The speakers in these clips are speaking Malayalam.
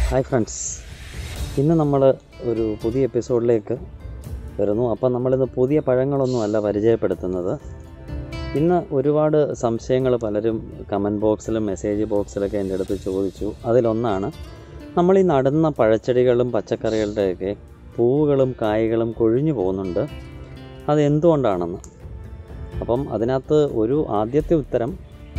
ഹായ് ഫ്രണ്ട്സ് ഇന്ന് നമ്മൾ ഒരു പുതിയ എപ്പിസോഡിലേക്ക് വരുന്നു അപ്പം നമ്മളിന്ന് പുതിയ പഴങ്ങളൊന്നുമല്ല പരിചയപ്പെടുത്തുന്നത് ഇന്ന് ഒരുപാട് സംശയങ്ങൾ പലരും കമൻറ്റ് ബോക്സിലും മെസ്സേജ് ബോക്സിലൊക്കെ എൻ്റെ അടുത്ത് ചോദിച്ചു അതിലൊന്നാണ് നമ്മൾ ഈ നടുന്ന പഴച്ചെടികളും പച്ചക്കറികളുടെയൊക്കെ പൂവുകളും കായ്കളും കൊഴിഞ്ഞു പോകുന്നുണ്ട് അത് എന്തുകൊണ്ടാണെന്ന് അപ്പം അതിനകത്ത് ഒരു ആദ്യത്തെ ഉത്തരം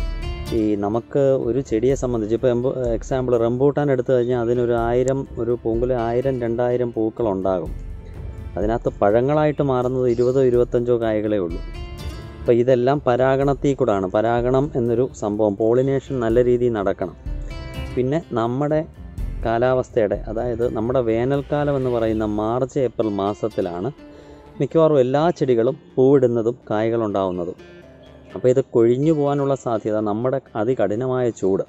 ഈ നമുക്ക് ഒരു ചെടിയെ സംബന്ധിച്ച് ഇപ്പോൾ എംബു എക്സാമ്പിൾ റംബൂട്ടാൻ എടുത്തു കഴിഞ്ഞാൽ അതിനൊരു ആയിരം ഒരു പൂങ്കുല ആയിരം രണ്ടായിരം പൂക്കളുണ്ടാകും അതിനകത്ത് പഴങ്ങളായിട്ട് മാറുന്നത് ഇരുപതോ ഇരുപത്തഞ്ചോ കായകളേ ഉള്ളൂ അപ്പോൾ ഇതെല്ലാം പരാഗണത്തിൽ കൂടാണ് പരാഗണം എന്നൊരു സംഭവം പോളിനേഷൻ നല്ല രീതിയിൽ നടക്കണം പിന്നെ നമ്മുടെ കാലാവസ്ഥയുടെ അതായത് നമ്മുടെ വേനൽക്കാലം എന്ന് പറയുന്ന മാർച്ച് ഏപ്രിൽ മാസത്തിലാണ് മിക്കവാറും എല്ലാ ചെടികളും പൂവിടുന്നതും കായ്കളുണ്ടാവുന്നതും അപ്പോൾ ഇത് കൊഴിഞ്ഞു പോകാനുള്ള സാധ്യത നമ്മുടെ അതികഠിനമായ ചൂട്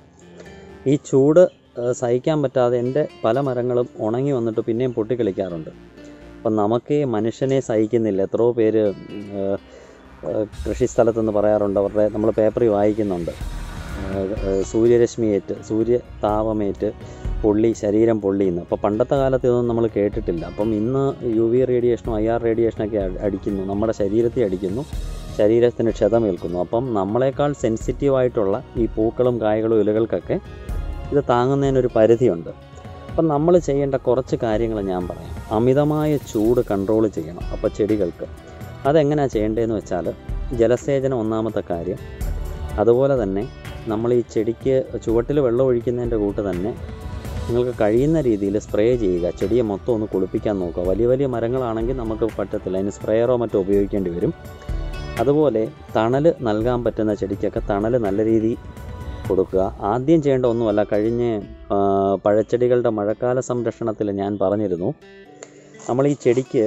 ഈ ചൂട് ഏഹ്, സഹിക്കാൻ പറ്റാതെ എൻ്റെ പല മരങ്ങളും ഉണങ്ങി വന്നിട്ട് പിന്നെയും പൊട്ടിക്കളിക്കാറുണ്ട് അപ്പം നമുക്ക് ഈ മനുഷ്യനെ സഹിക്കുന്നില്ല എത്രയോ പേര് ഏഹ്, ഏഹ്, കൃഷിസ്ഥലത്തെന്ന് പറയാറുണ്ട് അവരുടെ നമ്മൾ പേപ്പറിൽ വായിക്കുന്നുണ്ട് ഏഹ്, ഏഹ്, സൂര്യരശ്മിയേറ്റ് സൂര്യ താപമേറ്റ് പൊള്ളി ശരീരം പൊള്ളിയെന്ന് അപ്പോൾ പണ്ടത്തെ കാലത്ത് ഇതൊന്നും നമ്മൾ കേട്ടിട്ടില്ല അപ്പം ഇന്ന് യു വി റേഡിയേഷനും ഐ ആർ റേഡിയേഷനൊക്കെ അ- അടിക്കുന്നു നമ്മുടെ ശരീരത്തെ അടിക്കുന്നു ശരീരത്തിന് ക്ഷതമേൽക്കുന്നു അപ്പം നമ്മളെക്കാൾ സെൻസിറ്റീവ് ആയിട്ടുള്ള ഈ പൂക്കളും കായകളും ഇലകൾക്കൊക്കെ ഇത് താങ്ങുന്നതിനൊരു പരിധിയുണ്ട് അപ്പം നമ്മൾ ചെയ്യേണ്ട കുറച്ച് കാര്യങ്ങൾ ഞാൻ പറയാം അമിതമായ ചൂട് കൺട്രോൾ ചെയ്യണം അപ്പോൾ ചെടികൾക്ക് അതെങ്ങനെയാണ് ചെയ്യേണ്ടതെന്ന് വെച്ചാൽ ജലസേചനം ഒന്നാമത്തെ കാര്യം അതുപോലെ തന്നെ നമ്മൾ ഈ ചെടിക്ക് ചുവട്ടിൽ വെള്ളം ഒഴിക്കുന്നതിൻ്റെ കൂട്ട് തന്നെ നിങ്ങൾക്ക് കഴിയുന്ന രീതിയിൽ സ്പ്രേ ചെയ്യുക ചെടിയെ മൊത്തം ഒന്ന് കുളിപ്പിക്കാൻ നോക്കുക വലിയ വലിയ മരങ്ങളാണെങ്കിൽ നമുക്ക് പറ്റത്തില്ല അതിന് സ്പ്രേയറോ മറ്റോ ഉപയോഗിക്കേണ്ടി വരും അതുപോലെ തണൽ നൽകാൻ പറ്റുന്ന ചെടിക്കൊക്കെ തണൽ നല്ല രീതിയിൽ കൊടുക്കുക ആദ്യം ചെയ്യേണ്ട ഒന്നുമല്ല കഴിഞ്ഞ ആ, പഴച്ചെടികളുടെ മഴക്കാല സംരക്ഷണത്തിൽ ഞാൻ പറഞ്ഞിരുന്നു നമ്മൾ ഈ ചെടിക്ക്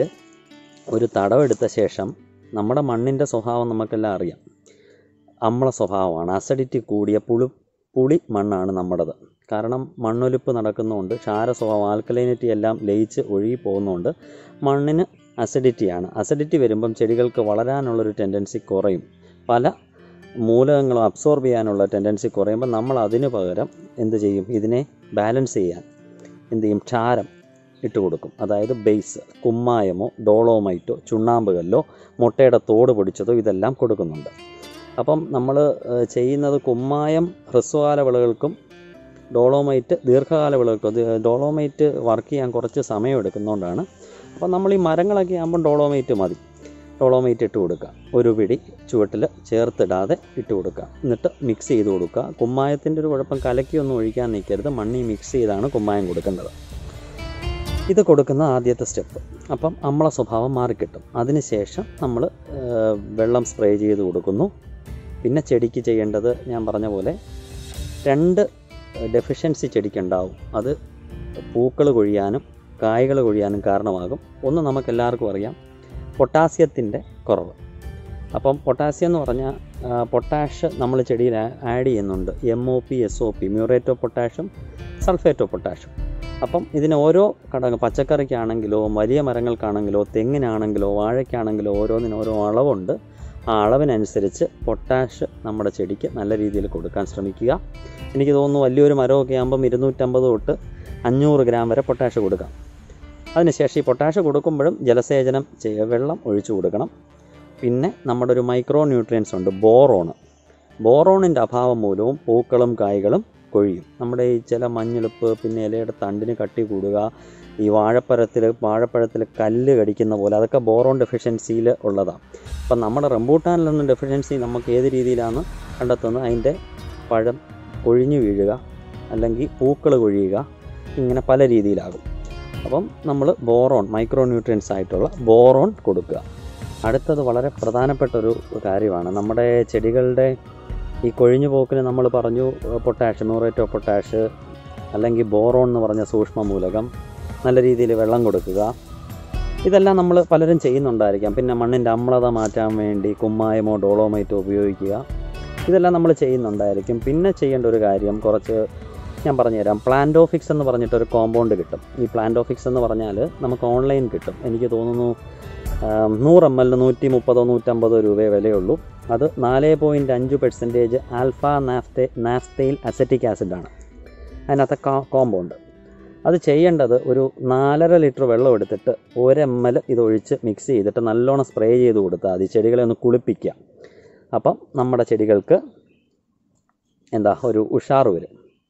ഒരു തടവെടുത്ത ശേഷം നമ്മുടെ മണ്ണിൻ്റെ സ്വഭാവം നമുക്കെല്ലാം അറിയാം അമ്ല സ്വഭാവമാണ് അസിഡിറ്റി കൂടിയ പുളി പുളി മണ്ണാണ് നമ്മുടേത് കാരണം മണ്ണൊലിപ്പ് നടക്കുന്നതുകൊണ്ട് ക്ഷാര സ്വഭാവം ആൽക്കലൈനിറ്റി എല്ലാം ലയിച്ച് ഒഴുകി പോകുന്നതുകൊണ്ട് മണ്ണിന് അസിഡിറ്റിയാണ് അസിഡിറ്റി വരുമ്പം ചെടികൾക്ക് വളരാനുള്ളൊരു ടെൻഡൻസി കുറയും പല മൂലകങ്ങളും അബ്സോർബ് ചെയ്യാനുള്ള ടെൻഡൻസി കുറയുമ്പോൾ നമ്മൾ അതിന് പകരം എന്ത് ചെയ്യും ഇതിനെ ബാലൻസ് ചെയ്യാൻ എന്ത് ചെയ്യും ക്ഷാരം ഇട്ട് കൊടുക്കും അതായത് ബേസ് കുമ്മായമോ ഡോളോമൈറ്റോ ചുണ്ണാമ്പ് കല്ലോ മുട്ടയുടെ തോട് പൊടിച്ചതോ ഇതെല്ലാം കൊടുക്കുന്നുണ്ട് അപ്പം നമ്മൾ ചെയ്യുന്നത് കുമ്മായം ഹ്രസ്വകാല വിളകൾക്കും ഡോളോമൈറ്റ് ദീർഘകാല വിളകൾക്കും അത് ഡോളോമൈറ്റ് വർക്ക് ചെയ്യാൻ കുറച്ച് സമയം എടുക്കുന്നതുകൊണ്ടാണ് അപ്പം നമ്മൾ ഈ മരങ്ങളൊക്കെ ആകുമ്പം ഡോളോമൈറ്റ് മതി ഡോളോമൈറ്റ് ഇട്ട് കൊടുക്കുക ഒരു പിടി ചുവട്ടിൽ ചേർത്തിടാതെ ഇട്ട് കൊടുക്കുക എന്നിട്ട് മിക്സ് ചെയ്ത് കൊടുക്കുക കുമ്മായത്തിൻ്റെ ഒരു കുഴപ്പം കലക്കിയൊന്നും ഒഴിക്കാൻ നിൽക്കരുത് മണ്ണി മിക്സ് ചെയ്താണ് കുമ്മായം കൊടുക്കേണ്ടത് ഇത് കൊടുക്കുന്ന ആദ്യത്തെ സ്റ്റെപ്പ് അപ്പം അമ്ല സ്വഭാവം മാറിക്കിട്ടും അതിനുശേഷം നമ്മൾ വെള്ളം സ്പ്രേ ചെയ്ത് കൊടുക്കുന്നു പിന്നെ ചെടിക്ക് ചെയ്യേണ്ടത് ഞാൻ പറഞ്ഞ പോലെ രണ്ട് ഡെഫിഷ്യൻസി ചെടിക്കുണ്ടാവും അത് പൂക്കൾ കൊഴിയാനും കായ്കൾ കൊഴിയാനും കാരണമാകും ഒന്ന് നമുക്കെല്ലാവർക്കും അറിയാം പൊട്ടാസ്യത്തിൻ്റെ കുറവ് അപ്പം പൊട്ടാസ്യം എന്ന് പറഞ്ഞാൽ പൊട്ടാഷ് നമ്മൾ ചെടിയിൽ ആഡ് ചെയ്യുന്നുണ്ട് M O P S O P muriate of പൊട്ടാഷും സൾഫേറ്റ് ഓഫ് പൊട്ടാഷും അപ്പം ഇതിന് ഓരോ ഘടകം പച്ചക്കറിക്കാണെങ്കിലോ വലിയ മരങ്ങൾക്കാണെങ്കിലോ തെങ്ങിനാണെങ്കിലോ വാഴയ്ക്കാണെങ്കിലോ ഓരോന്നിനും ഓരോ അളവുണ്ട് ആ അളവിനനുസരിച്ച് പൊട്ടാഷ് നമ്മുടെ ചെടിക്ക് നല്ല രീതിയിൽ കൊടുക്കാൻ ശ്രമിക്കുക എനിക്ക് തോന്നുന്നു വലിയൊരു മരമൊക്കെ ആകുമ്പം ഇരുന്നൂറ്റമ്പത് തൊട്ട് അഞ്ഞൂറ് ഗ്രാം വരെ പൊട്ടാഷ് കൊടുക്കാം അതിനുശേഷം ഈ പൊട്ടാഷ് കൊടുക്കുമ്പോഴും ജലസേചനം ചെയ്യുക വെള്ളം ഒഴിച്ചു കൊടുക്കണം പിന്നെ നമ്മുടെ ഒരു മൈക്രോ ന്യൂട്രിയൻസ് ഉണ്ട് ബോറോണ് ബോറോണിൻ്റെ അഭാവം മൂലവും പൂക്കളും കായ്കളും കൊഴിയും നമ്മുടെ ഈ ചില മഞ്ഞെളുപ്പ് പിന്നെ ഇലയുടെ തണ്ടിന് കട്ടി കൂടുക ഈ വാഴപ്പഴത്തിൽ വാഴപ്പഴത്തിൽ കല്ല് കടിക്കുന്ന പോലെ അതൊക്കെ ബോറോൺ ഡെഫിഷ്യൻസിയിൽ ഉള്ളതാണ് അപ്പം നമ്മുടെ റംബൂട്ടാനിലൊന്നും ഡെഫിഷ്യൻസി നമുക്ക് ഏത് രീതിയിലാണ് കണ്ടെത്തുന്നത് അതിൻ്റെ പഴം കൊഴിഞ്ഞു വീഴുക അല്ലെങ്കിൽ പൂക്കൾ കൊഴിയുക ഇങ്ങനെ പല രീതിയിലാകും അപ്പം നമ്മൾ ബോറോൺ മൈക്രോ ന്യൂട്രിയൻസ് ആയിട്ടുള്ള ബോറോൺ കൊടുക്കുക അടുത്തത് വളരെ പ്രധാനപ്പെട്ട ഒരു കാര്യമാണ് നമ്മുടെ ചെടികളുടെ ഈ കൊഴിഞ്ഞു പോക്കിന് നമ്മൾ പറഞ്ഞു പൊട്ടാഷ് മ്യൂറേറ്റ് ഓഫ് പൊട്ടാഷ് അല്ലെങ്കിൽ ബോറോൺ എന്ന് പറഞ്ഞ സൂക്ഷ്മ മൂലകം നല്ല രീതിയിൽ വെള്ളം കൊടുക്കുക ഇതെല്ലാം നമ്മൾ പലരും ചെയ്യുന്നുണ്ടായിരിക്കാം പിന്നെ മണ്ണിൻ്റെ അമ്ലത മാറ്റാൻ വേണ്ടി കുമ്മായമോ ഡോളോമൈറ്റോ ഉപയോഗിക്കുക ഇതെല്ലാം നമ്മൾ ചെയ്യുന്നുണ്ടായിരിക്കും പിന്നെ ചെയ്യേണ്ട ഒരു കാര്യം കുറച്ച് ഞാൻ പറഞ്ഞുതരാം പ്ലാന്റോഫിക്സ് എന്ന് പറഞ്ഞിട്ടൊരു കോമ്പൗണ്ട് കിട്ടും ഈ പ്ലാന്റോഫിക്സ് എന്ന് പറഞ്ഞാൽ നമുക്ക് ഓൺലൈൻ കിട്ടും എനിക്ക് തോന്നുന്നു ആം, നൂറ് എം എല്ലിന് നൂറ്റി മുപ്പതോ നൂറ്റമ്പതോ രൂപയെ വിലയുള്ളൂ അത് നാല് പോയിൻറ്റ് അഞ്ച് പെർസെൻറ്റേജ് ആൽഫ നാഫ്തെ നാഫ്തയിൽ അസറ്റിക് ആസിഡാണ് അതിനകത്തെ കോമ്പൗണ്ട് അത് ചെയ്യേണ്ടത് ഒരു നാലര ലിറ്റർ വെള്ളം എടുത്തിട്ട് ഒരു എം എൽ ഇതൊഴിച്ച് മിക്സ് ചെയ്തിട്ട് നല്ലോണം സ്പ്രേ ചെയ്ത് കൊടുത്താൽ മതി ചെടികളെ ഒന്ന് കുളിപ്പിക്കുക അപ്പം നമ്മുടെ ചെടികൾക്ക് എന്താ ഒരു ഉഷാറ് വരും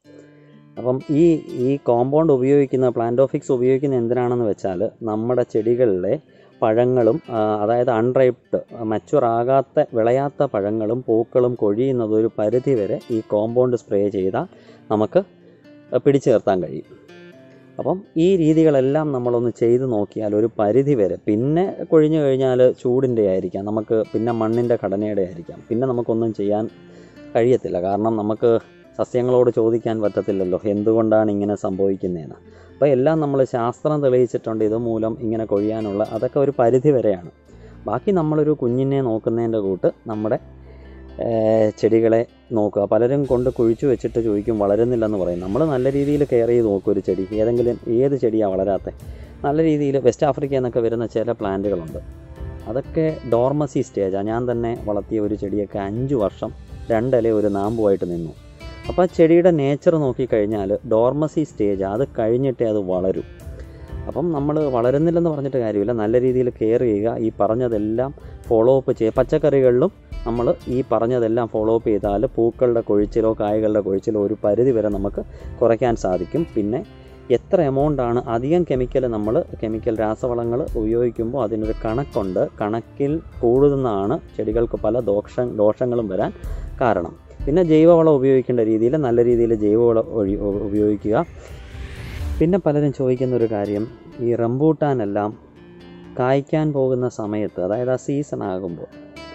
അപ്പം ഈ ഈ കോമ്പൗണ്ട് ഉപയോഗിക്കുന്ന പ്ലാന്റോഫിക്സ് ഉപയോഗിക്കുന്ന എന്തിനാണെന്ന് വെച്ചാൽ നമ്മുടെ ചെടികളിലെ പഴങ്ങളും ആ, അതായത് അൺറൈപ്ഡ് മച്ചുവർ ആകാത്ത വിളയാത്ത പഴങ്ങളും പൂക്കളും കൊഴിയുന്നത് ഒരു പരിധി വരെ ഈ കോമ്പൗണ്ട് സ്പ്രേ ചെയ്താൽ നമുക്ക് പിടിച്ചു നിർത്താൻ കഴിയും അപ്പം ഈ രീതികളെല്ലാം നമ്മളൊന്ന് ചെയ്ത് നോക്കിയാൽ ഒരു പരിധി വരെ പിന്നെ കൊഴിഞ്ഞു കഴിഞ്ഞാൽ ചൂടിൻ്റെ ആയിരിക്കാം നമുക്ക് പിന്നെ മണ്ണിൻ്റെ ഘടനയുടെ ആയിരിക്കാം പിന്നെ നമുക്കൊന്നും ചെയ്യാൻ കഴിയത്തില്ല കാരണം നമുക്ക് സസ്യങ്ങളോട് ചോദിക്കാൻ പറ്റത്തില്ലല്ലോ എന്തുകൊണ്ടാണ് ഇങ്ങനെ സംഭവിക്കുന്നതെന്ന് അപ്പോൾ എല്ലാം നമ്മൾ ശാസ്ത്രം തെളിയിച്ചിട്ടുണ്ട് ഇതുമൂലം ഇങ്ങനെ കൊഴിയാനുള്ള അതൊക്കെ ഒരു പരിധി വരെയാണ് ബാക്കി നമ്മളൊരു കുഞ്ഞിനെ നോക്കുന്നതിൻ്റെ കൂട്ട് നമ്മുടെ ഏഹ്, ചെടികളെ നോക്കുക പലരും കൊണ്ട് കുഴിച്ചു വെച്ചിട്ട് ചോദിക്കും വളരുന്നില്ലെന്ന് പറയും നമ്മൾ നല്ല രീതിയിൽ കെയർ ചെയ്ത് നോക്കും ഒരു ചെടി ഏതെങ്കിലും ഏത് ചെടിയാണ് വളരാത്ത നല്ല രീതിയിൽ വെസ്റ്റ് ആഫ്രിക്കയിൽ നിന്നൊക്കെ വരുന്ന ചില പ്ലാന്റുകളുണ്ട് അതൊക്കെ ഡോർമസി സ്റ്റേജാണ് ഞാൻ തന്നെ വളർത്തിയ ഒരു ചെടിയൊക്കെ അഞ്ച് വർഷം രണ്ടില ഒരു നാമ്പുമായിട്ട് നിന്നു അപ്പോൾ ആ ചെടിയുടെ നേച്ചർ നോക്കിക്കഴിഞ്ഞാൽ ഡോർമസി സ്റ്റേജ് അത് കഴിഞ്ഞിട്ടേ അത് വളരും അപ്പം നമ്മൾ വളരുന്നില്ലെന്ന് പറഞ്ഞിട്ട് കാര്യമില്ല നല്ല രീതിയിൽ കെയർ ചെയ്യുക ഈ പറഞ്ഞതെല്ലാം ഫോളോ അപ്പ് ചെയ്യുക പച്ചക്കറികളിലും നമ്മൾ ഈ പറഞ്ഞതെല്ലാം ഫോളോ അപ്പ് ചെയ്താൽ പൂക്കളുടെ കൊഴിച്ചിലോ കായകളുടെ കൊഴിച്ചിലോ ഒരു പരിധി വരെ നമുക്ക് കുറയ്ക്കാൻ സാധിക്കും പിന്നെ എത്ര എമൗണ്ടാണ് അധികം കെമിക്കൽ നമ്മൾ കെമിക്കൽ രാസവളങ്ങൾ ഉപയോഗിക്കുമ്പോൾ അതിനൊരു കണക്കുണ്ട് കണക്കിൽ കൂടുതലാണ് ചെടികൾക്ക് പല ദോഷ ദോഷങ്ങളും വരാൻ കാരണം പിന്നെ ജൈവവളം ഉപയോഗിക്കേണ്ട രീതിയിൽ നല്ല രീതിയിൽ ജൈവവളം ഒഴി ഉപയോഗിക്കുക പിന്നെ പലരും ചോദിക്കുന്ന ഒരു കാര്യം ഈ റംബൂട്ടാനെല്ലാം കായ്ക്കാൻ പോകുന്ന സമയത്ത് അതായത് ആ സീസൺ ആകുമ്പോൾ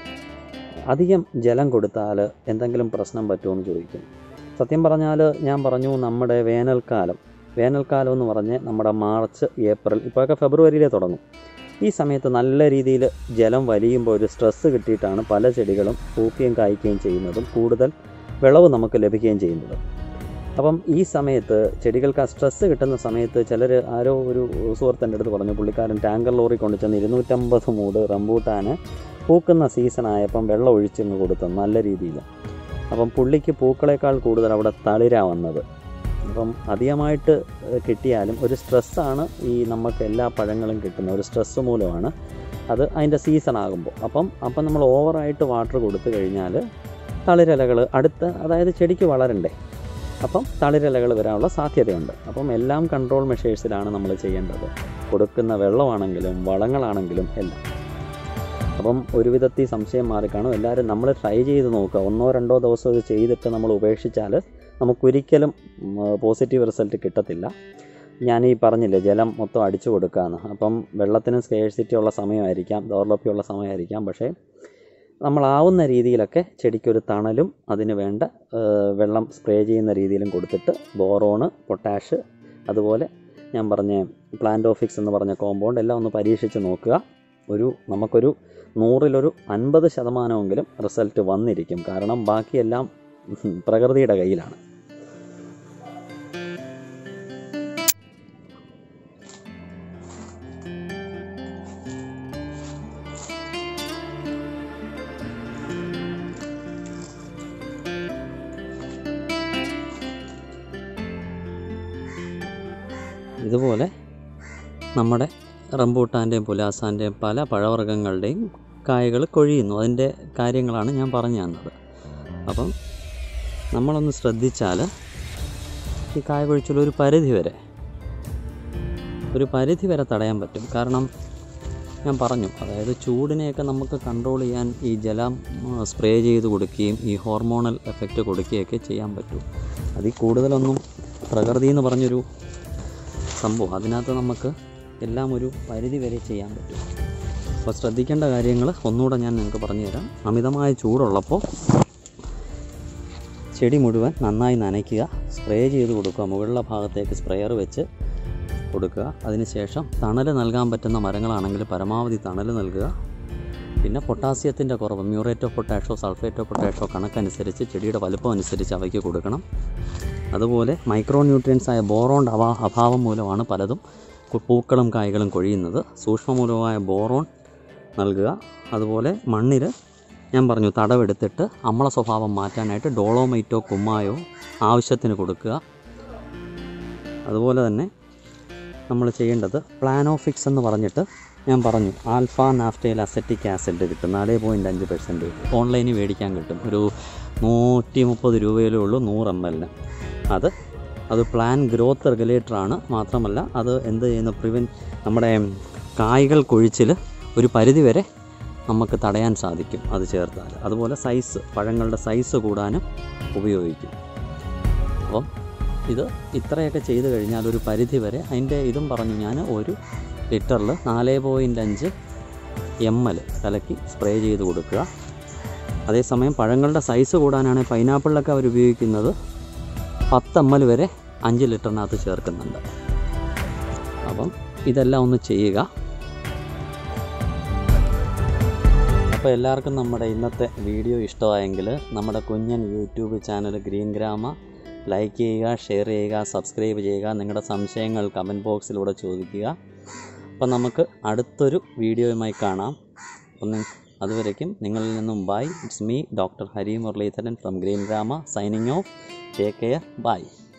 അധികം ജലം കൊടുത്താൽ എന്തെങ്കിലും പ്രശ്നം പറ്റുമോ എന്ന് ചോദിക്കും സത്യം പറഞ്ഞാൽ ഞാൻ പറഞ്ഞു നമ്മുടെ വേനൽക്കാലം വേനൽക്കാലം എന്ന് പറഞ്ഞ് നമ്മുടെ മാർച്ച് ഏപ്രിൽ ഇപ്പോഴൊക്കെ ഫെബ്രുവരിയിലേ തുടങ്ങും ഈ സമയത്ത് നല്ല രീതിയിൽ ജലം വലിയുമ്പോൾ ഒരു സ്ട്രെസ്സ് കിട്ടിയിട്ടാണ് പല ചെടികളും പൂക്കുകയും കായ്ക്കുകയും ചെയ്യുന്നതും കൂടുതൽ വിളവ് നമുക്ക് ലഭിക്കുകയും ചെയ്യുന്നത് അപ്പം ഈ സമയത്ത് ചെടികൾക്ക് ആ സ്ട്രെസ്സ് കിട്ടുന്ന സമയത്ത് ചിലർ ആരോ ഒരു സുഹൃത്ത് എൻ്റെ അടുത്ത് പറഞ്ഞു പുള്ളിക്കാരൻ ടാങ്കർ ലോറി കൊണ്ട് ചെന്ന് ഇരുന്നൂറ്റമ്പത് മൂട് റംബൂട്ടാന് പൂക്കുന്ന സീസണായപ്പം വെള്ളം ഒഴിച്ചങ്ങ് കൊടുത്തു നല്ല രീതിയിൽ അപ്പം പുള്ളിക്ക് പൂക്കളേക്കാൾ കൂടുതൽ അവിടെ തളിരാ വന്നത് അപ്പം അധികമായിട്ട് ഏഹ്, കിട്ടിയാലും ഒരു സ്ട്രെസ്സാണ് ഈ നമുക്ക് എല്ലാ പഴങ്ങളും കിട്ടുന്ന ഒരു സ്ട്രെസ്സ് മൂലമാണ് അത് അതിൻ്റെ സീസൺ ആകുമ്പോൾ അപ്പം അപ്പം നമ്മൾ ഓവറായിട്ട് വാട്ടർ കൊടുത്തു കഴിഞ്ഞാൽ തളിരിലകൾ അടുത്ത അതായത് ചെടിക്ക് വളരണ്ടേ അപ്പം തളിരിലകൾ വരാനുള്ള സാധ്യതയുണ്ട് അപ്പം എല്ലാം കൺട്രോൾ മെഷേഴ്സിലാണ് നമ്മൾ ചെയ്യേണ്ടത് കൊടുക്കുന്ന വെള്ളമാണെങ്കിലും വളങ്ങളാണെങ്കിലും എല്ലാം അപ്പം ഒരു വിധത്തിൽ സംശയം മാറിക്കാണും എല്ലാവരും നമ്മൾ ട്രൈ ചെയ്ത് നോക്കുക ഒന്നോ രണ്ടോ ദിവസം ഇത് ചെയ്തിട്ട് നമ്മൾ ഉപേക്ഷിച്ചാൽ നമുക്കൊരിക്കലും പോസിറ്റീവ് റിസൾട്ട് കിട്ടത്തില്ല ഞാൻ ഈ പറഞ്ഞില്ലേ ജലം മൊത്തം അടിച്ചു കൊടുക്കാമെന്ന് അപ്പം വെള്ളത്തിന് സ്കേഴ്സിറ്റി ഉള്ള സമയമായിരിക്കാം ദൗർലഭ്യമുള്ള സമയമായിരിക്കാം പക്ഷേ നമ്മളാവുന്ന രീതിയിലൊക്കെ ചെടിക്കൊരു തണലും അതിന് വേണ്ട ഏഹ്, വെള്ളം സ്പ്രേ ചെയ്യുന്ന രീതിയിലും കൊടുത്തിട്ട് ബോറോണ് പൊട്ടാഷ് അതുപോലെ ഞാൻ പറഞ്ഞ പ്ലാന്റോഫിക്സ് എന്ന് പറഞ്ഞ കോമ്പൗണ്ട് എല്ലാം ഒന്ന് പരീക്ഷിച്ച് നോക്കുക ഒരു നമുക്കൊരു നൂറിലൊരു അൻപത് ശതമാനമെങ്കിലും റിസൾട്ട് വന്നിരിക്കും കാരണം ബാക്കിയെല്ലാം ഉം, പ്രകൃതിയുടെ കയ്യിലാണ് ഇതുപോലെ നമ്മുടെ റംബൂട്ടാൻ്റെയും പുലാസാൻ്റെയും പല പഴവർഗ്ഗങ്ങളുടെയും കായകൾ കൊഴിയുന്നു അതിൻ്റെ കാര്യങ്ങളാണ് ഞാൻ പറഞ്ഞു തന്നത് അപ്പം നമ്മളൊന്ന് ശ്രദ്ധിച്ചാൽ ഈ കായ കൊഴിച്ചിൽ ഒരു പരിധി വരെ ഒരു പരിധി വരെ തടയാൻ പറ്റും കാരണം ഞാൻ പറഞ്ഞു അതായത് ചൂടിനെയൊക്കെ നമുക്ക് കൺട്രോൾ ചെയ്യാൻ ഈ ജലം സ്പ്രേ ചെയ്ത് കൊടുക്കുകയും ഈ ഹോർമോണൽ എഫക്റ്റ് കൊടുക്കുകയൊക്കെ ചെയ്യാൻ പറ്റും അതിൽ കൂടുതലൊന്നും പ്രകൃതി എന്ന് പറഞ്ഞൊരു സംഭവം അതിനകത്ത് നമുക്ക് എല്ലാം ഒരു പരിധി വരെ ചെയ്യാൻ പറ്റും അപ്പോൾ ശ്രദ്ധിക്കേണ്ട കാര്യങ്ങൾ ഒന്നുകൂടെ ഞാൻ നിങ്ങൾക്ക് പറഞ്ഞു തരാം അമിതമായ ചൂടുള്ളപ്പോൾ ചെടി മുഴുവൻ നന്നായി നനയ്ക്കുക സ്പ്രേ ചെയ്ത് കൊടുക്കുക മുകളിലെ ഭാഗത്തേക്ക് സ്പ്രെയർ വെച്ച് കൊടുക്കുക അതിനുശേഷം തണൽ നൽകാൻ പറ്റുന്ന മരങ്ങളാണെങ്കിൽ പരമാവധി തണൽ നൽകുക പിന്നെ പൊട്ടാസ്യത്തിൻ്റെ കുറവ് മ്യൂറേറ്റ് ഓഫ് പൊട്ടാഷോ സൾഫേറ്റ് ഓഫ് പൊട്ടാഷോ കണക്കനുസരിച്ച് ചെടിയുടെ വലുപ്പം അനുസരിച്ച് അവയ്ക്ക് കൊടുക്കണം അതുപോലെ മൈക്രോ ന്യൂട്രിയൻസ് ആയ ബോറോൺ അഭാ അഭാവം മൂലമാണ് പലതും കു- പൂക്കളും കായ്കളും കൊഴിയുന്നത് സൂക്ഷ്മമൂലമായ ബോറോൺ നൽകുക അതുപോലെ മണ്ണിൽ ഞാൻ പറഞ്ഞു തടവെടുത്തിട്ട് അമ്ല സ്വഭാവം മാറ്റാനായിട്ട് ഡോളോമൈറ്റോ കുമ്മായോ ആവശ്യത്തിന് കൊടുക്കുക അതുപോലെ തന്നെ നമ്മൾ ചെയ്യേണ്ടത് പ്ലാനോഫിക്സ് എന്ന് പറഞ്ഞിട്ട് ഞാൻ പറഞ്ഞു ആൽഫ നാഫ്റ്റയിൽ അസറ്റിക് ആസിഡ് കിട്ടും നാല് പോയിൻറ്റ് അഞ്ച് പെർസെൻറ്റേജ് ഓൺലൈനിൽ മേടിക്കാൻ കിട്ടും ഒരു നൂറ്റി മുപ്പത് രൂപയിലേ ഉള്ളൂ നൂറ് എം എല്ലിന് അത് അത് പ്ലാൻ ഗ്രോത്ത് റെഗുലേറ്റർ ആണ് മാത്രമല്ല അത് എന്ത് ചെയ്യുന്നു പ്രിവെൻ നമ്മുടെ കായ്കൾ കൊഴിച്ചിൽ ഒരു പരിധി വരെ നമുക്ക് തടയാൻ സാധിക്കും അത് ചേർത്താൽ അതുപോലെ സൈസ് പഴങ്ങളുടെ സൈസ് കൂടാനും ഉപയോഗിക്കും അപ്പം ഇത് ഇത്രയൊക്കെ ചെയ്ത് കഴിഞ്ഞാൽ ഒരു പരിധി വരെ അതിൻ്റെ ഇതും പറഞ്ഞു ഞാൻ ഒരു ലിറ്ററിൽ നാല് പോയിൻ്റ് അഞ്ച് എം എൽ കലക്കി സ്പ്രേ ചെയ്ത് കൊടുക്കുക അതേസമയം പഴങ്ങളുടെ സൈസ് കൂടാനാണ് പൈനാപ്പിളിലൊക്കെ അവർ ഉപയോഗിക്കുന്നത് പത്ത് എം എൽ വരെ അഞ്ച് ലിറ്ററിനകത്ത് ചേർക്കുന്നുണ്ട് അപ്പം ഇതെല്ലാം ഒന്ന് ചെയ്യുക അപ്പോൾ എല്ലാവർക്കും നമ്മുടെ ഇന്നത്തെ വീഡിയോ ഇഷ്ടമായെങ്കിൽ നമ്മുടെ കുഞ്ഞൻ YouTube channel green Grama like ചെയ്യുക ഷെയർ ചെയ്യുക സബ്സ്ക്രൈബ് ചെയ്യുക നിങ്ങളുടെ സംശയങ്ങൾ കമൻറ്റ് ബോക്സിലൂടെ ചോദിക്കുക അപ്പോൾ നമുക്ക് അടുത്തൊരു വീഡിയോയുമായി കാണാം ഒന്ന് അതുവരയ്ക്കും നിങ്ങളിൽ നിന്നും bye it's me doctor Hari Muraleedharan from green Grama signing off take care by